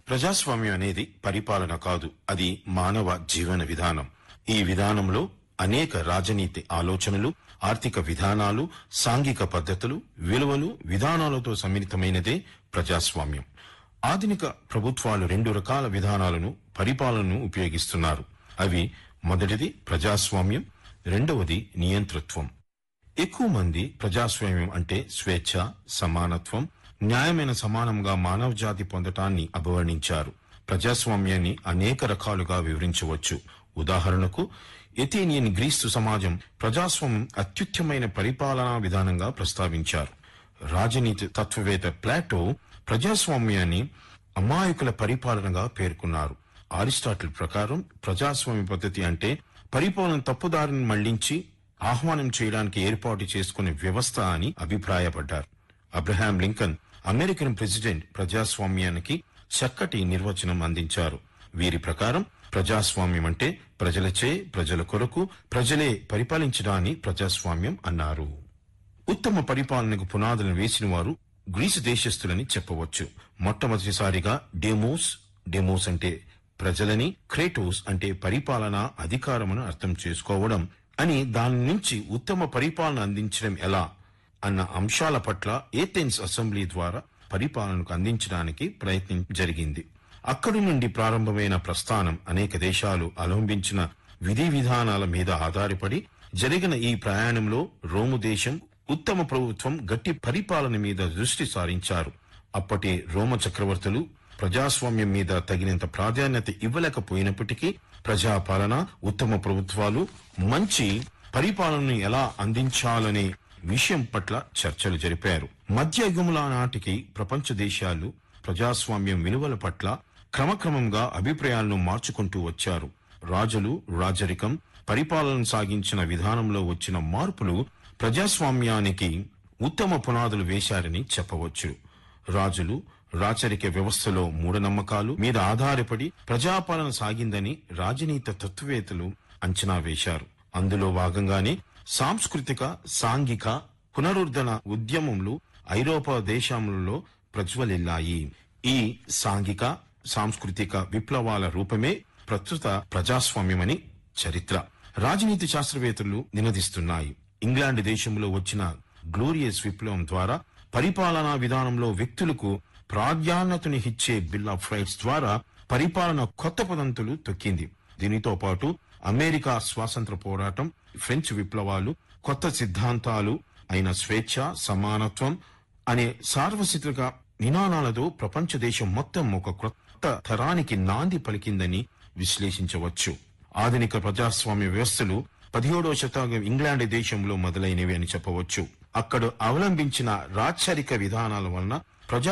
ప్రజాస్వామ్యం అనేది పరిపాలన కాదు అది మానవ జీవన విధానం ఈ విధానంలో అనేక రాజనీతి ఆలోచనలు ఆర్థిక విధానాలు సాంఘిక పద్ధతులు విలువలు విధానాలతో సమ్మిళితమైనదే ప్రజాస్వామ్యం ఆధునిక ప్రభుత్వాలు రెండు రకాల విధానాలను పరిపాలనను ఉపయోగిస్తున్నారు అవి మొదటిది ప్రజాస్వామ్యం రెండవది నియంతృత్వం ఎక్కువ మంది ప్రజాస్వామ్యం అంటే స్వేచ్ఛ సమానత్వం న్యాయమైన సమానంగా మానవ జాతి పొందటాన్ని అభివర్ణించారు ప్రజాస్వామ్యాన్ని అనేక రకాలుగా వివరించవచ్చు ఉదాహరణకు ఎథీనియన్ గ్రీస్తు సమాజం ప్రజాస్వామ్యం అత్యుత్తమైన పరిపాలనా విధానంగా ప్రస్తావించారు రాజనీతి తత్వవేత్త ప్లాటో ప్రజాస్వామ్యాన్ని అమాయకుల పరిపాలనగా పేర్కొన్నారు అరిస్టాటిల్ ప్రకారం ప్రజాస్వామ్య పద్ధతి అంటే పరిపాలన తప్పుదారిని మళ్లించి ఆహ్వానం చేయడానికి ఏర్పాటు చేసుకునే వ్యవస్థ అని అభిప్రాయపడ్డారు అబ్రహాం లింకన్ అమెరికన్ ప్రెసిడెంట్ ప్రజాస్వామ్యానికి చక్కటి నిర్వచనం అందించారు వీరి ప్రకారం ప్రజాస్వామ్యం అంటే ప్రజలచే ప్రజల కొరకు ప్రజలే పరిపాలించడాన్ని ప్రజాస్వామ్యం అన్నారు ఉత్తమ పరిపాలనకు పునాదులను వేసిన వారు గ్రీసు దేశస్థులని చెప్పవచ్చు మొట్టమొదటిసారిగా డెమోస్ డెమోస్ అంటే ప్రజలని క్రేటోస్ అంటే పరిపాలన అధికారమును అర్థం చేసుకోవడం అని దాని నుంచి ఉత్తమ పరిపాలన అందించడం ఎలా అన్న అంశాల పట్ల ఏథెన్స్ అసెంబ్లీ ద్వారా పరిపాలనకు అందించడానికి ప్రయత్నం జరిగింది అక్కడి నుండి ప్రారంభమైన ప్రస్థానం అనేక దేశాలు అవలంబించిన విధి విధానాల మీద ఆధారపడి జరిగిన ఈ ప్రయాణంలో రోము దేశం ఉత్తమ ప్రభుత్వం గట్టి పరిపాలన మీద దృష్టి సారించారు అప్పటి రోమ చక్రవర్తులు ప్రజాస్వామ్యం మీద తగినంత ప్రాధాన్యత ఇవ్వలేకపోయినప్పటికీ ప్రజాపాలన ఉత్తమ ప్రభుత్వాలు మంచి పరిపాలనను ఎలా అందించాలనే విషయం పట్ల చర్చలు జరిపారు మధ్య యుగముల నాటికి ప్రపంచ దేశాలు ప్రజాస్వామ్యం విలువల పట్ల క్రమక్రమంగా అభిప్రాయాలను మార్చుకుంటూ వచ్చారు రాజులు రాజరికం పరిపాలన సాగించిన విధానంలో వచ్చిన మార్పులు ప్రజాస్వామ్యానికి ఉత్తమ పునాదులు వేశారని చెప్పవచ్చు రాజులు రాచరిక వ్యవస్థలో మూఢనమ్మకాలు మీద ఆధారపడి ప్రజాపాలన సాగిందని రాజనీత తత్వవేత్తలు అంచనా వేశారు అందులో భాగంగానే సాంస్కృతిక సాంఘిక పునరుద్ధరణ ఉద్యమంలు ఐరోపా దేశములలో ప్రజ్వలిల్లాయి ఈ సాంఘిక సాంస్కృతిక విప్లవాల రూపమే ప్రస్తుత ప్రజాస్వామ్యమని చరిత్ర రాజనీతి శాస్త్రవేత్తలు నినదిస్తున్నాయి ఇంగ్లాండ్ దేశంలో వచ్చిన గ్లోరియస్ విప్లవం ద్వారా పరిపాలనా విధానంలో వ్యక్తులకు ప్రాధాన్యతనిచ్చే బిల్ ఆఫ్ రైట్స్ ద్వారా పరిపాలన కొత్త పదంతులు తొక్కింది దీనితో పాటు అమెరికా స్వాతంత్ర పోరాటం ఫ్రెంచ్ విప్లవాలు కొత్త సిద్ధాంతాలు అయిన స్వేచ్ఛ సమానత్వం అనే సార్వత్రిక నినాదాలతో ప్రపంచ దేశం మొత్తం ఒక కొత్త తరానికి నాంది పలికిందని విశ్లేషించవచ్చు ఆధునిక ప్రజాస్వామ్య వ్యవస్థలు పదిహేడవ శతాబ్దం ఇంగ్లాండ్ దేశంలో మొదలైనవి అని చెప్పవచ్చు అక్కడ అవలంబించిన రాచరిక విధానాల వలన